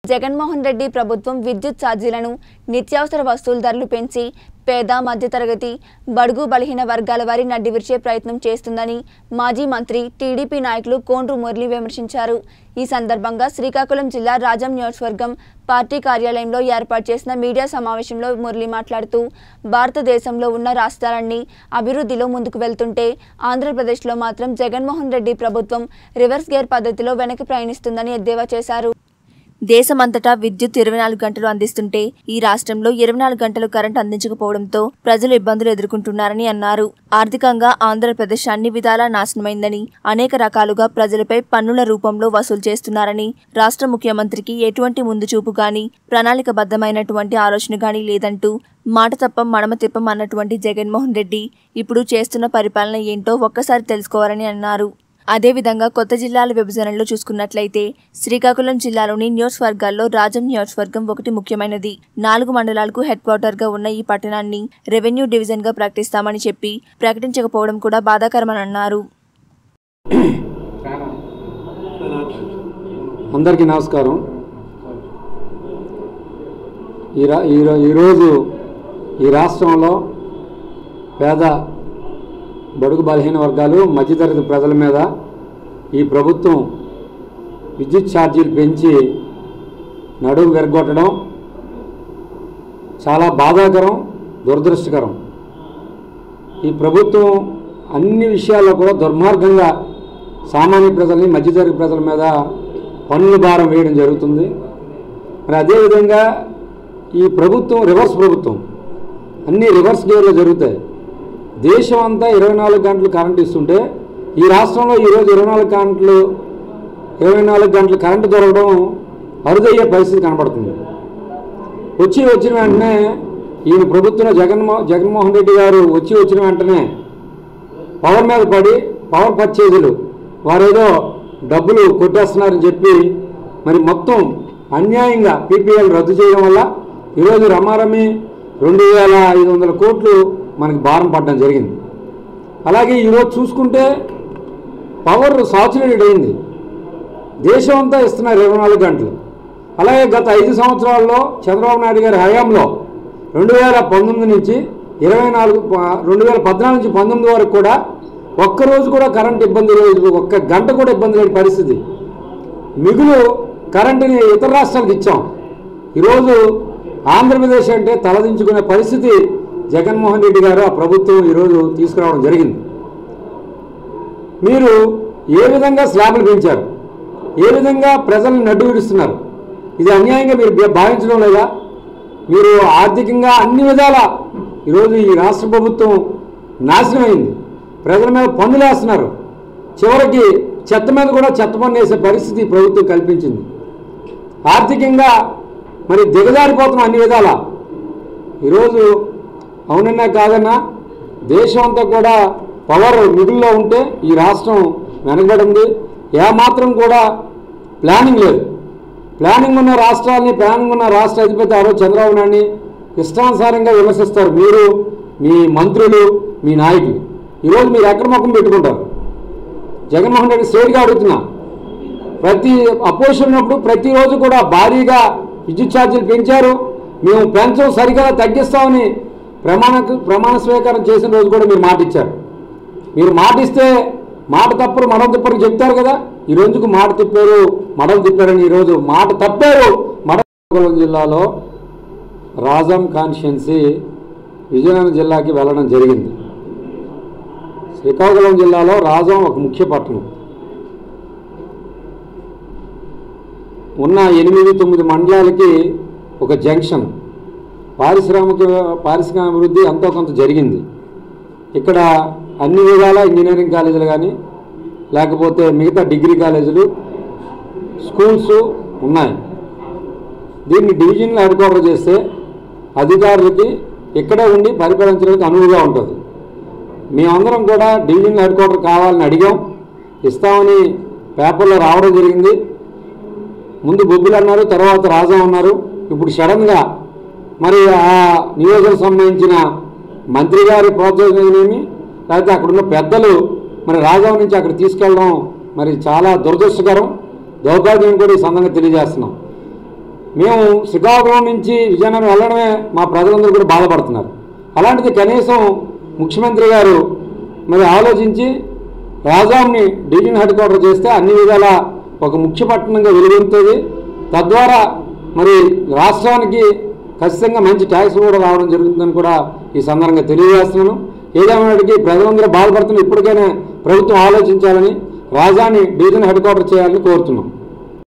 జగన్మోహన్ రెడ్డి ప్రభుత్వం విద్యుత్ ఛార్జీలను నిత్యావసర వస్తువుల ధరలు పెంచి పేద మధ్యతరగతి బడుగు బలహీన వర్గాల వారి నడ్డి విరిచే ప్రయత్నం చేస్తుందని మాజీ మంత్రి టీడీపీ నాయకులు కోండ్రు మురళి విమర్శించారు ఈ సందర్భంగా శ్రీకాకుళం జిల్లా రాజం నియోజకవర్గం పార్టీ కార్యాలయంలో ఏర్పాటు చేసిన మీడియా సమావేశంలో మురళి మాట్లాడుతూ భారతదేశంలో ఉన్న రాష్ట్రాలన్నీ అభివృద్ధిలో ముందుకు వెళ్తుంటే ఆంధ్రప్రదేశ్లో మాత్రం జగన్మోహన్ రెడ్డి ప్రభుత్వం రివర్స్ గేర్ పద్ధతిలో వెనక్కి ప్రయాణిస్తుందని ఎద్దేవా చేశారు దేశమంతటా విద్యుత్ ఇరవై నాలుగు గంటలు అందిస్తుంటే ఈ రాష్ట్రంలో ఇరవై నాలుగు గంటలు కరెంట్ అందించకపోవడంతో ప్రజలు ఇబ్బందులు ఎదుర్కొంటున్నారని అన్నారు ఆర్థికంగా ఆంధ్రప్రదేశ్ అన్ని విధాలా నాశనమైందని అనేక రకాలుగా ప్రజలపై పన్నుల రూపంలో వసూలు చేస్తున్నారని రాష్ట్ర ముఖ్యమంత్రికి ఎటువంటి ముందు చూపు గాని ప్రణాళికబద్ధమైనటువంటి ఆలోచన గాని లేదంటూ మాట తప్పం మడమ తిప్పం అన్నటువంటి జగన్మోహన్ రెడ్డి ఇప్పుడు చేస్తున్న పరిపాలన ఏంటో ఒక్కసారి తెలుసుకోవాలని అన్నారు అదేవిధంగా కొత్త జిల్లాల విభజనలో చూసుకున్నట్లయితే శ్రీకాకుళం జిల్లాలోని నియోజకవర్గాల్లో రాజం నియోజకవర్గం ఒకటి ముఖ్యమైనది నాలుగు మండలాలకు హెడ్ క్వార్టర్ గా ఉన్న ఈ పట్టణాన్ని రెవెన్యూ డివిజన్ గా ప్రకటిస్తామని చెప్పి ప్రకటించకపోవడం కూడా బాధాకరమని అన్నారు అందరికీ నమస్కారం ఈ రా ఈరో- ఈరోజు ఈ రాష్ట్రంలో పేద బడుగు బలహీన వర్గాలు మధ్యతరగతి ప్రజల మీద ఈ ప్రభుత్వం విద్యుత్ ఛార్జీలు పెంచి నడుము విరగొట్టడం చాలా బాధాకరం దురదృష్టకరం ఈ ప్రభుత్వం అన్ని విషయాల్లో కూడా దుర్మార్గంగా సామాన్య ప్రజల్ని మధ్యతరగతి ప్రజల మీద పన్నుల భారం వేయడం జరుగుతుంది మరి అదేవిధంగా ఈ ప్రభుత్వం రివర్స్ ప్రభుత్వం అన్ని రివర్స్ గేర్లో జరుగుతాయి దేశం అంతా ఇరవై నాలుగు గంటలు కరెంట్ ఇస్తుంటే ఈ రాష్ట్రంలో ఈరోజు ఇరవై నాలుగు గంటలు ఇరవై నాలుగు గంటలు కరెంటు దొరకడం అరుదయ్యే పరిస్థితి కనబడుతుంది వచ్చి వచ్చిన వెంటనే ఈయన ప్రభుత్వం జగన్మో జగన్మోహన్ రెడ్డి గారు వచ్చి వచ్చిన వెంటనే పవర్ మీద పడి పవర్ పర్చేజీలు వారేదో డబ్బులు కొట్టేస్తున్నారని చెప్పి మరి మొత్తం అన్యాయంగా పీపీఎల్ రద్దు చేయడం వల్ల ఈరోజు రమారమి రెండు వేల ఐదు వందల కోట్లు మనకి భారం పడడం జరిగింది అలాగే ఈరోజు చూసుకుంటే పవర్ సాచురేటెడ్ అయింది దేశం అంతా ఇస్తున్నారు ఇరవై నాలుగు గంటలు అలాగే గత ఐదు సంవత్సరాల్లో చంద్రబాబు నాయుడు గారి హయాంలో రెండు వేల పంతొమ్మిది నుంచి ఇరవై నాలుగు ప- రెండు వేల పద్నాలుగు నుంచి పంతొమ్మిది వరకు కూడా ఒక్కరోజు కూడా కరెంట్ ఇబ్బంది లేదు ఒక్క గంట కూడా ఇబ్బంది లేని పరిస్థితి మిగులు కరెంటుని ఇతర రాష్ట్రాలకు ఇచ్చాం ఈరోజు ఆంధ్రప్రదేశ్ అంటే తలదించుకునే పరిస్థితి జగన్మోహన్ రెడ్డి గారు ఆ ప్రభుత్వం ఈరోజు తీసుకురావడం జరిగింది మీరు ఏ విధంగా స్లాబ్లు పెంచారు ఏ విధంగా ప్రజలను నడ్డు విడుస్తున్నారు ఇది అన్యాయంగా మీరు భా- భావించడం లేదా మీరు ఆర్థికంగా అన్ని విధాల ఈరోజు ఈ రాష్ట్ర ప్రభుత్వం నాశనమైంది ప్రజల మీద పన్నులు వేస్తున్నారు చివరికి చెత్త మీద కూడా చెత్త పన్ను వేసే పరిస్థితి ఈ ప్రభుత్వం కల్పించింది ఆర్థికంగా మరి దిగజారిపోతున్నాం అన్ని విధాల ఈరోజు అవునన్నా కాదన్నా దేశం అంతా కూడా పవర్ మిగుల్లో ఉంటే ఈ రాష్ట్రం వెనకబడి ఉంది ఏమాత్రం కూడా ప్లానింగ్ లేదు ప్లానింగ్ ఉన్న రాష్ట్రాలని ప్లానింగ్ ఉన్న రాష్ట్ర అధిపతి ఆ రోజు చంద్రబాబు నాయుడిని ఇష్టానుసారంగా విమర్శిస్తారు మీరు మీ మంత్రులు మీ నాయకులు ఈరోజు మీరు ఎక్కడ ముఖం పెట్టుకుంటారు జగన్మోహన్ రెడ్డి స్ట్రేట్గా అడుగుతున్నా ప్రతి అపోజిషన్ ఉన్నప్పుడు ప్రతిరోజు కూడా భారీగా విద్యుత్ ఛార్జీలు పెంచారు మేము పెంచం సరిగా తగ్గిస్తామని ప్రమాణ ప్రమాణ స్వీకారం చేసిన రోజు కూడా మీరు మాట ఇచ్చారు మీరు మాట ఇస్తే మాట తప్పరు మడవ తిప్పరు చెప్తారు కదా ఈ రోజుకు మాట తిప్పారు మడవ తిప్పారని ఈరోజు మాట తప్పారు మడవ జిల్లాలో రాజం కాన్స్టిట్యున్సీ విజయనగరం జిల్లాకి వెళ్ళడం జరిగింది శ్రీకాకుళం జిల్లాలో రాజం ఒక ముఖ్య పట్టణం ఉన్న ఎనిమిది తొమ్మిది మండలాలకి ఒక జంక్షన్ పారిశ్రామిక పారిశ్రామిక అభివృద్ధి ఎంతో కొంత జరిగింది ఇక్కడ అన్ని విధాల ఇంజనీరింగ్ కాలేజీలు కానీ లేకపోతే మిగతా డిగ్రీ కాలేజీలు స్కూల్స్ ఉన్నాయి దీన్ని డివిజన్లో హెడ్ క్వార్టర్ చేస్తే అధికారులకి ఇక్కడే ఉండి పరిపాలించడానికి అనువుగా ఉంటుంది మేమందరం కూడా డివిజన్ హెడ్ క్వార్టర్ కావాలని అడిగాం ఇస్తామని పేపర్లో రావడం జరిగింది ముందు బొబ్బులు అన్నారు తర్వాత రాజా అన్నారు ఇప్పుడు సడన్గా మరి ఆ నియోజకవర్గం సంబంధించిన మంత్రి గారి ప్రోత్సాహమేమి లేకపోతే అక్కడున్న పెద్దలు మరి రాజా నుంచి అక్కడ తీసుకెళ్ళడం మరి చాలా దురదృష్టకరం దౌర్భాగ్యం కూడా ఈ సందర్భంగా తెలియజేస్తున్నాం మేము శ్రీకాకుళం నుంచి విజయనగరం వెళ్ళడమే మా ప్రజలందరూ కూడా బాధపడుతున్నారు అలాంటిది కనీసం ముఖ్యమంత్రి గారు మరి ఆలోచించి రాజాంని డివిజన్ హెడ్ క్వార్టర్ చేస్తే అన్ని విధాల ఒక ముఖ్య పట్టణంగా వెలుగుతుంది తద్వారా మరి రాష్ట్రానికి ఖచ్చితంగా మంచి ట్యాక్స్ కూడా రావడం జరుగుతుందని కూడా ఈ సందర్భంగా తెలియజేస్తున్నాను ఏదేమైనప్పటికీ ప్రజలందరూ బాధపడుతున్న ఇప్పటికైనా ప్రభుత్వం ఆలోచించాలని రాజాని డివిజన్ హెడ్ క్వార్టర్ చేయాలని కోరుతున్నాం